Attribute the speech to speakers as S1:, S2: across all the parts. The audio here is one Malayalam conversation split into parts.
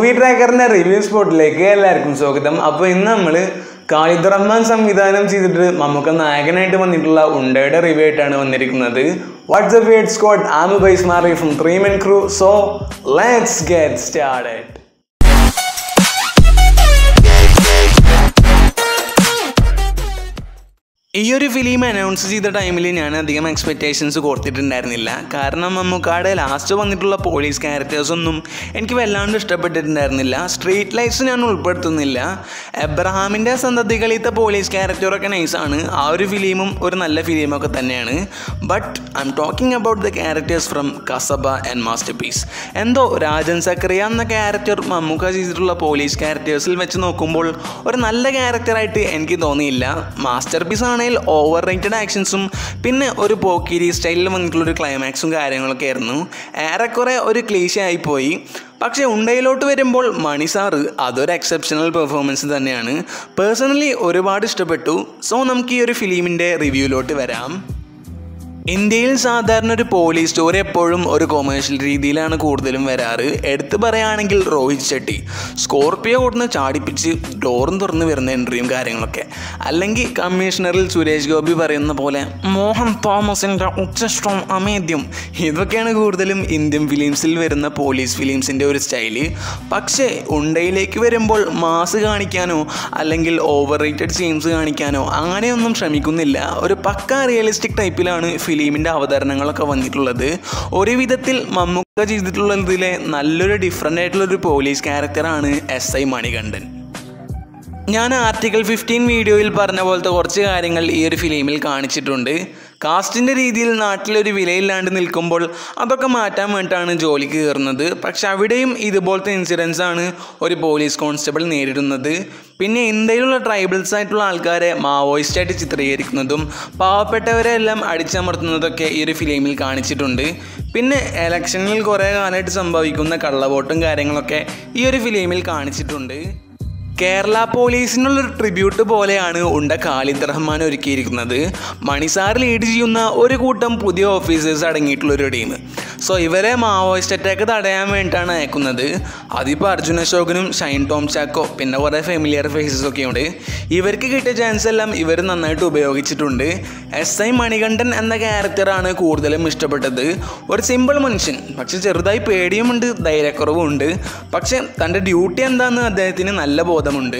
S1: മൂവി ട്രാക്കറിന്റെ റിവ്യൂ സ്പോട്ടിലേക്ക് എല്ലാവർക്കും സ്വാഗതം അപ്പോൾ ഇന്ന് നമ്മൾ ഖാലിദ് റഹ്മാൻ സംവിധാനം ചെയ്തിട്ട് നമുക്ക് നായകനായിട്ട് വന്നിട്ടുള്ള ഉണ്ടയുടെ റിവ്യൂ ആയിട്ടാണ് വന്നിരിക്കുന്നത് വാട്സ് എ വേഡ് സ്ക്വാഡ് ആമു ബൈസ് മാറി from three men crew so let's get started ഈ ഒരു ഫിലിം അനൗൺസ് ചെയ്ത ടൈമിൽ ഞാൻ അധികം എക്സ്പെക്റ്റേഷൻസ് കൊടുത്തിട്ടുണ്ടായിരുന്നില്ല കാരണം മമ്മൂക്കാടെ ലാസ്റ്റ് വന്നിട്ടുള്ള പോലീസ് ക്യാരക്ടേഴ്സ് ഒന്നും എനിക്ക് വല്ലാണ്ട് ഇഷ്ടപ്പെട്ടിട്ടുണ്ടായിരുന്നില്ല സ്ട്രീറ്റ് ലൈറ്റ്സ് ഞാൻ ഉൾപ്പെടുത്തുന്നില്ല എബ്രഹാമിൻ്റെ സന്തതികളിലത്തെ പോലീസ് ക്യാരക്ടറൊക്കെ നൈസാണ് ആ ഒരു ഫിലിമും ഒരു നല്ല ഫിലിമൊക്കെ തന്നെയാണ് but I'm talking about the characters from Kasaba and masterpiece എന്തോ രാജൻ സക്രിയ എന്ന ക്യാരക്ടർ മമ്മൂക്ക ചെയ്തിട്ടുള്ള പോലീസ് ക്യാരക്ടേഴ്സിൽ വെച്ച് നോക്കുമ്പോൾ ഒരു നല്ല ക്യാരക്ടറായിട്ട് എനിക്ക് തോന്നിയില്ല മാസ്റ്റർ പീസ് ആണെങ്കിൽ ഓവർ റേറ്റഡ് ആക്ഷൻസും പിന്നെ ഒരു പോക്കിരി സ്റ്റൈലിൽ വന്നിട്ടുള്ള ഒരു ക്ലൈമാക്സും കാര്യങ്ങളൊക്കെ ആയിരുന്നു ഏറെക്കുറെ ഒരു ക്ലീശ ആയിപ്പോയി പക്ഷേ ഉണ്ടയിലോട്ട് വരുമ്പോൾ മണി സാറ് അതൊരു എക്സെപ്ഷണൽ പെർഫോമൻസ് തന്നെയാണ് പേഴ്സണലി ഒരുപാട് ഇഷ്ടപ്പെട്ടു സോ നമുക്ക് ഈ ഒരു ഫിലിമിൻ്റെ റിവ്യൂയിലോട്ട് വരാം ഇന്ത്യയിൽ സാധാരണ ഒരു പോലീസ് സ്റ്റോറി എപ്പോഴും ഒരു കൊമേഴ്ഷ്യൽ രീതിയിലാണ് കൂടുതലും വരാറ് എടുത്തു പറയുകയാണെങ്കിൽ രോഹിത് ഷെട്ടി സ്കോർപ്പിയോ കൊടുന്ന് ചാടിപ്പിച്ച് ഡോറും തുറന്ന് വരുന്ന എൻട്രിയും കാര്യങ്ങളൊക്കെ അല്ലെങ്കിൽ കമ്മീഷണറിൽ സുരേഷ് ഗോപി പറയുന്ന പോലെ മോഹൻ തോമസിൻ്റെ ഉച്ചഷ്ടം അമേദ്യം ഇതൊക്കെയാണ് കൂടുതലും ഇന്ത്യൻ ഫിലിംസിൽ വരുന്ന പോലീസ് ഫിലിംസിൻ്റെ ഒരു സ്റ്റൈല് പക്ഷേ ഉണ്ടയിലേക്ക് വരുമ്പോൾ മാസ് കാണിക്കാനോ അല്ലെങ്കിൽ ഓവർ റേറ്റഡ് സീൻസ് കാണിക്കാനോ അങ്ങനെയൊന്നും ശ്രമിക്കുന്നില്ല ഒരു പക്ക റിയലിസ്റ്റിക് ടൈപ്പിലാണ് ഫിലിമിൻ്റെ അവതരണങ്ങളൊക്കെ വന്നിട്ടുള്ളത് ഒരു വിധത്തിൽ മമ്മൂക്ക ചെയ്തിട്ടുള്ളതിലെ നല്ലൊരു ഡിഫറെൻ്റ് ആയിട്ടുള്ളൊരു പോലീസ് ക്യാരക്ടറാണ് എസ് ഐ മണികണ്ഠൻ ഞാൻ ആർട്ടിക്കിൾ ഫിഫ്റ്റീൻ വീഡിയോയിൽ പറഞ്ഞ പോലത്തെ കുറച്ച് കാര്യങ്ങൾ ഈ ഒരു ഫിലിമിൽ കാണിച്ചിട്ടുണ്ട് കാസ്റ്റിൻ്റെ രീതിയിൽ നാട്ടിലൊരു വിലയില്ലാണ്ട് നിൽക്കുമ്പോൾ അതൊക്കെ മാറ്റാൻ വേണ്ടിയിട്ടാണ് ജോലിക്ക് കയറുന്നത് പക്ഷെ അവിടെയും ഇതുപോലത്തെ ഇൻസിഡൻസ് ആണ് ഒരു പോലീസ് കോൺസ്റ്റബിൾ നേരിടുന്നത് പിന്നെ ഇന്ത്യയിലുള്ള ട്രൈബൽസ് ആയിട്ടുള്ള ആൾക്കാരെ മാവോയിസ്റ്റായിട്ട് ചിത്രീകരിക്കുന്നതും പാവപ്പെട്ടവരെ എല്ലാം അടിച്ചമർത്തുന്നതൊക്കെ ഈ ഒരു ഫിലിമിൽ കാണിച്ചിട്ടുണ്ട് പിന്നെ എലക്ഷനിൽ കുറേ കാലമായിട്ട് സംഭവിക്കുന്ന കള്ളവോട്ടും കാര്യങ്ങളൊക്കെ ഈ ഒരു ഫിലിമിൽ കാണിച്ചിട്ടുണ്ട് കേരള പോലീസിനുള്ളൊരു ട്രിബ്യൂട്ട് പോലെയാണ് ഉണ്ട ഖാലിദ് റഹ്മാൻ ഒരുക്കിയിരിക്കുന്നത് മണിസാർ ലീഡ് ചെയ്യുന്ന ഒരു കൂട്ടം പുതിയ ഓഫീസേഴ്സ് അടങ്ങിയിട്ടുള്ളൊരു ടീം സോ ഇവരെ മാവോയിസ്റ്റ് അറ്റാക്ക് തടയാൻ വേണ്ടിയിട്ടാണ് അയക്കുന്നത് അതിപ്പോൾ അർജുൻ അശോകനും ഷൈൻ ടോം ചാക്കോ പിന്നെ കുറേ ഫെമിലിയർ ഫേസസ് ഒക്കെ ഉണ്ട് ഇവർക്ക് കിട്ടിയ ചാൻസ് എല്ലാം ഇവർ നന്നായിട്ട് ഉപയോഗിച്ചിട്ടുണ്ട് എസ് ഐ മണികണ്ഠൻ എന്ന ക്യാരക്ടറാണ് കൂടുതലും ഇഷ്ടപ്പെട്ടത് ഒരു സിമ്പിൾ മനുഷ്യൻ പക്ഷെ ചെറുതായി പേടിയുമുണ്ട് ധൈര്യക്കുറവുമുണ്ട് പക്ഷെ തൻ്റെ ഡ്യൂട്ടി എന്താണെന്ന് അദ്ദേഹത്തിന് നല്ല ബോധമുണ്ട്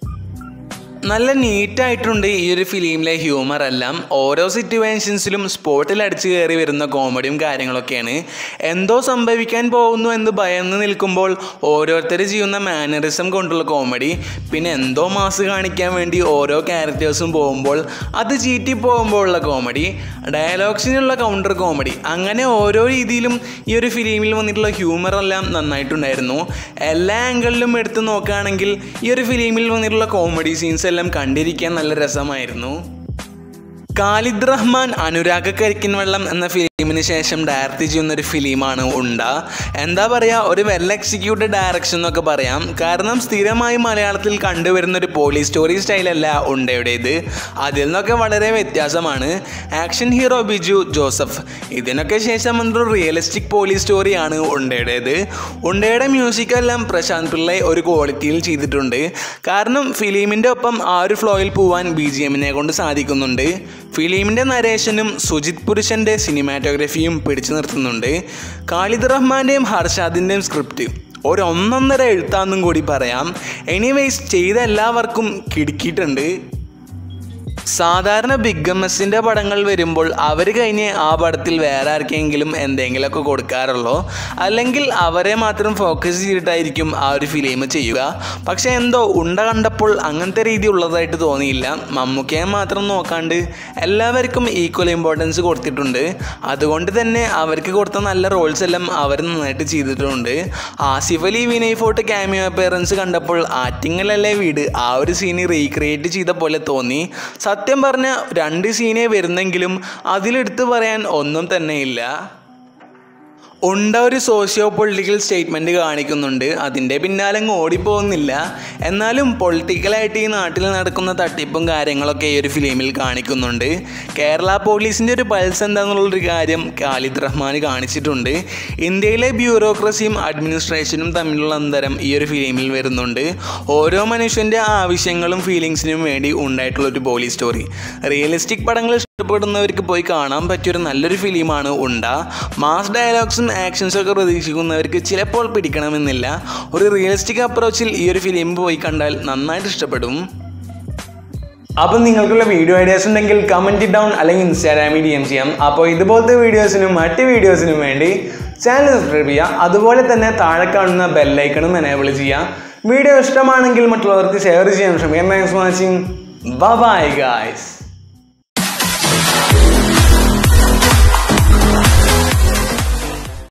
S1: നല്ല നീറ്റായിട്ടുണ്ട് ഈ ഒരു ഫിലിമിലെ ഹ്യൂമർ എല്ലാം ഓരോ സിറ്റുവേഷൻസിലും സ്പോട്ടിൽ അടിച്ചു കയറി വരുന്ന കോമഡിയും കാര്യങ്ങളൊക്കെയാണ് എന്തോ സംഭവിക്കാൻ പോകുന്നു എന്ന് ഭയന്ന് നിൽക്കുമ്പോൾ ഓരോരുത്തർ ചെയ്യുന്ന മാനറിസം കൊണ്ടുള്ള കോമഡി പിന്നെ എന്തോ മാസ് കാണിക്കാൻ വേണ്ടി ഓരോ ക്യാരക്ടേഴ്സും പോകുമ്പോൾ അത് ചീറ്റി പോകുമ്പോഴുള്ള കോമഡി ഡയലോഗ്സിനുള്ള കൗണ്ടർ കോമഡി അങ്ങനെ ഓരോ രീതിയിലും ഈ ഒരു ഫിലിമിൽ വന്നിട്ടുള്ള ഹ്യൂമർ എല്ലാം നന്നായിട്ടുണ്ടായിരുന്നു എല്ലാ ആംഗിളിലും എടുത്ത് നോക്കുകയാണെങ്കിൽ ഈ ഒരു ഫിലിമിൽ വന്നിട്ടുള്ള കോമഡി സീൻസ് എല്ലാം കണ്ടിരിക്കാൻ നല്ല രസമായിരുന്നു ഖാലിദ് റഹ്മാൻ അനുരാഗ കരിക്കിൻവെള്ളം എന്ന ഫിലിമിന് ശേഷം ഡയറക്റ്റ് ചെയ്യുന്ന ഒരു ഫിലിമാണ് ഉണ്ട എന്താ പറയുക ഒരു വെൽ എക്സിക്യൂട്ടഡ് ഡയറക്ഷൻ എന്നൊക്കെ പറയാം കാരണം സ്ഥിരമായി മലയാളത്തിൽ കണ്ടുവരുന്ന ഒരു പോലീസ് സ്റ്റോറി സ്റ്റൈലല്ല ഉണ്ടയുടേത് അതിൽ നിന്നൊക്കെ വളരെ വ്യത്യാസമാണ് ആക്ഷൻ ഹീറോ ബിജു ജോസഫ് ഇതിനൊക്കെ ശേഷം വന്നൊരു റിയലിസ്റ്റിക് പോലീസ് സ്റ്റോറിയാണ് ഉണ്ടയുടേത് ഉണ്ടയുടെ മ്യൂസിക് എല്ലാം പ്രശാന്ത് പിള്ളை ഒരു ക്വാളിറ്റിയിൽ ചെയ്തിട്ടുണ്ട് കാരണം ഫിലിമിൻ്റെ ഒപ്പം ആ ഒരു ഫ്ലോയിൽ പോവാൻ ബി ജി എമ്മിനെ കൊണ്ട് സാധിക്കുന്നുണ്ട് ഫിലിമിൻ്റെ നരേഷനും സുജിത് പുരുഷൻ്റെ സിനിമാറ്റോഗ്രഫിയും പിടിച്ചു നിർത്തുന്നുണ്ട് ഖാലിദ് റഹ്മാൻ്റെയും ഹർഷാദിൻ്റെയും സ്ക്രിപ്റ്റ് ഒരു ഒന്നൊന്നര എഴുത്താന്നും കൂടി പറയാം എനിവേസ് ചെയ്ത എല്ലാവർക്കും കിടുക്കിയിട്ടുണ്ട് സാധാരണ ബിഗ് എം എസിൻ്റെ പടങ്ങൾ വരുമ്പോൾ അവർ കഴിഞ്ഞ് ആ പടത്തിൽ വേറെ ആർക്കെങ്കിലും എന്തെങ്കിലുമൊക്കെ കൊടുക്കാറുള്ളൂ അല്ലെങ്കിൽ അവരെ മാത്രം ഫോക്കസ് ചെയ്തിട്ടായിരിക്കും ആ ഒരു ഫിലിം ചെയ്യുക പക്ഷേ എന്തോ ഉണ്ട കണ്ടപ്പോൾ അങ്ങനത്തെ രീതി ഉള്ളതായിട്ട് തോന്നിയില്ല മമ്മൂക്കയെ മാത്രം നോക്കാണ്ട് എല്ലാവർക്കും ഈക്വൽ ഇമ്പോർട്ടൻസ് കൊടുത്തിട്ടുണ്ട് അതുകൊണ്ട് തന്നെ അവർക്ക് കൊടുത്ത നല്ല റോൾസ് എല്ലാം അവർ നന്നായിട്ട് ചെയ്തിട്ടുണ്ട് ആസിഫ് അലി വിനയ് ഫോർട്ട് ക്യാമിയോ അപ്പിയറൻസ് കണ്ടപ്പോൾ ആറ്റിങ്ങലല്ലേ വീട് ആ ഒരു സീന് റീക്രിയേറ്റ് ചെയ്ത പോലെ തോന്നി സത്യം പറഞ്ഞ രണ്ട് സീനേ വരുന്നെങ്കിലും അതിലെടുത്ത് പറയാൻ ഒന്നും തന്നെയില്ല ഉണ്ട ഒരു സോഷ്യോ പൊളിറ്റിക്കൽ സ്റ്റേറ്റ്മെൻറ്റ് കാണിക്കുന്നുണ്ട് അതിൻ്റെ പിന്നാലെ അങ്ങ് ഓടിപ്പോകുന്നില്ല എന്നാലും പൊളിറ്റിക്കലായിട്ട് ഈ നാട്ടിൽ നടക്കുന്ന തട്ടിപ്പും കാര്യങ്ങളൊക്കെ ഈ ഒരു ഫിലിമിൽ കാണിക്കുന്നുണ്ട് കേരള പോലീസിൻ്റെ ഒരു പൾസ് എന്താണെന്നുള്ളൊരു കാര്യം ഖാലിദ് റഹ്മാൻ കാണിച്ചിട്ടുണ്ട് ഇന്ത്യയിലെ ബ്യൂറോക്രസിയും അഡ്മിനിസ്ട്രേഷനും തമ്മിലുള്ള അന്തരം ഈ ഒരു ഫിലിമിൽ വരുന്നുണ്ട് ഓരോ മനുഷ്യൻ്റെ ആവശ്യങ്ങളും ഫീലിങ്സിനും വേണ്ടി ഉണ്ടായിട്ടുള്ളൊരു പോലീസ് സ്റ്റോറി റിയലിസ്റ്റിക് പടങ്ങൾ ഇഷ്ടപ്പെടുന്നവർക്ക് പോയി കാണാൻ പറ്റിയൊരു നല്ലൊരു ഫിലിമാണ് ഉണ്ട മാസ് ഡയലോഗ്സും ആക്ഷൻസും ഒക്കെ പ്രതീക്ഷിക്കുന്നവർക്ക് ചിലപ്പോൾ പിടിക്കണമെന്നില്ല ഒരു റിയലിസ്റ്റിക് അപ്രോച്ചിൽ ഈ ഒരു ഫിലിം പോയി കണ്ടാൽ നന്നായിട്ട് ഇഷ്ടപ്പെടും അപ്പം നിങ്ങൾക്കുള്ള വീഡിയോ ഐഡിയാസ് ഉണ്ടെങ്കിൽ കമൻറ്റ് ഡൗൺ അല്ലെങ്കിൽ ഇൻസ്റ്റാഗ്രാമിൽ ഡി എം ചെയ്യാം അപ്പോൾ ഇതുപോലത്തെ വീഡിയോസിനും മറ്റ് വീഡിയോസിനും വേണ്ടി ചാനൽ സബ്സ്ക്രൈബ് ചെയ്യുക അതുപോലെ തന്നെ താഴെ കാണുന്ന ബെല്ലൈക്കണും എനേബിൾ ചെയ്യുക വീഡിയോ ഇഷ്ടമാണെങ്കിൽ മറ്റുള്ളവർക്ക് ഷെയർ ചെയ്യാൻ ശ്രമിക്കാം thanks for watching bye guys